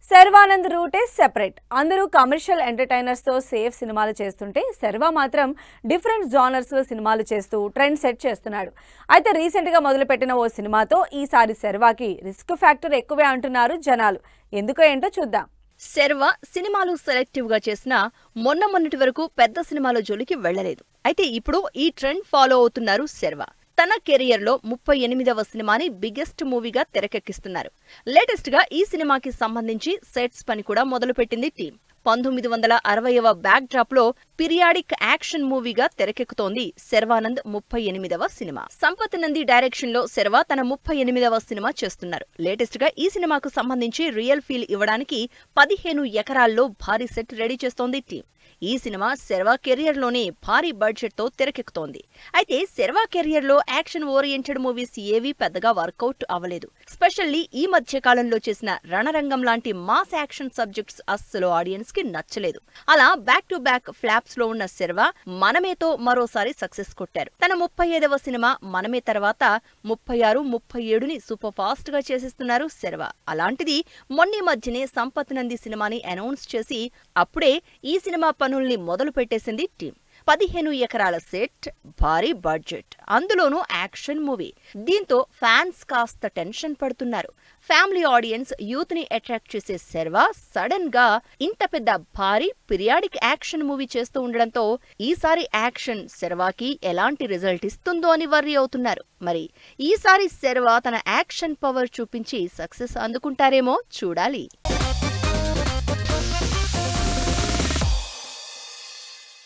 శర్వానంద్ రూటే సెపరేట్ అందరూ commercial ఎంటర్టైనర్స్తో safe సినిమాలు చేస్తుంటే శర్వా మాత్రం డిఫరెంట్ జానర్స్లో సినిమాలు చేస్తూ ట్రెండ్ సెట్ చేస్తున్నాడు అయితే రీసెంట్గా మొదలుపెట్టిన ఓ సినిమాతో ఈసారి శర్వాకి రిస్క్ ఫ్యాక్టర్ ఎక్కువే అంటున్నారు జనాలు ఎందుకో ఏంటో చూద్దాం శర్వ సినిమాలు సెలెక్టివ్ గా చేసినా మొన్న మొన్నటి వరకు పెద్ద సినిమాల జోలికి వెళ్లలేదు అయితే ఇప్పుడు ఈ ట్రెండ్ ఫాలో అవుతున్నారు శర్వ తన కెరియర్ లో ముప్పై ఎనిమిదవ సినిమాని బిగ్గెస్ట్ మూవీగా తెరకెక్కిస్తున్నారు లేటెస్ట్ గా ఈ సినిమాకి సంబంధించి సెట్స్ పని కూడా మొదలుపెట్టింది టీం పంతొమ్మిది వందల అరవైవ బ్యాక్ డ్రాప్ లో పీరియాడిక్ యాక్షన్ మూవీగా తెరకెక్కుతోంది శర్వానంద్ ముప్పై ఎనిమిదవ సినిమా సంపత్ నంది డైరెక్షన్ లో శర్వా తన ముప్పై ఎనిమిదవ సినిమా చేస్తున్నారు లేటెస్ట్ గా ఈ సినిమాకు సంబంధించి రియల్ ఫీల్ ఇవ్వడానికి పదిహేను ఎకరాల్లో భారీ సెట్ రెడీ చేస్తోంది టీం ఈ సినిమా శర్వా కెరియర్ లోనే భారీ బడ్జెట్ తో తెరకెక్కుతోంది అయితే శర్వా కెరియర్ లో యాక్షన్ ఓరియంటెడ్ మూవీస్ ఏవీ పెద్దగా వర్కౌట్ అవ్వలేదు స్పెషల్లీ ఈ మధ్య కాలంలో చేసిన రణరంగం లాంటి మాస్ యాక్షన్ సబ్జెక్ట్స్ అస్సలు ఆడియన్స్ కి నచ్చలేదు అలా బ్యాక్ టు బ్యాక్ ఫ్లాప్స్ లో ఉన్న శర్వా మనమేతో మరోసారి సక్సెస్ కొట్టారు తన ముప్పై ఐదవ సినిమా మనమే తర్వాత ముప్పై ఆరు ముప్పై ఏడుని సూపర్ ఫాస్ట్ గా చేసేస్తున్నారు శర్వా అలాంటిది మొన్నీ మధ్యనే సంపత్ నంది సినిమాని అనౌన్స్ చేసి అప్పుడే ఈ సినిమా పనుల్ని మొదలు పెట్టేసింది టీం పదిహేను ఎకరాల సెట్ భారీ బడ్జెట్ అందులోనూ యాక్షన్ మూవీ దీంతో ఫ్యాన్స్ కాస్త టెన్షన్ పడుతున్నారు ఫ్యామిలీ ఆడియన్స్ యూత్ ని అట్రాక్ట్ చేసే శర్వా సడన్ గా ఇంత పెద్ద భారీ పిరియాడిక్ యాక్షన్ మూవీ చేస్తూ ఉండడంతో ఈసారి యాక్షన్ శర్వాకి ఎలాంటి రిజల్ట్ ఇస్తుందో అని వర్రీ అవుతున్నారు మరి ఈసారి శర్వా తన యాక్షన్ పవర్ చూపించి సక్సెస్ అందుకుంటారేమో చూడాలి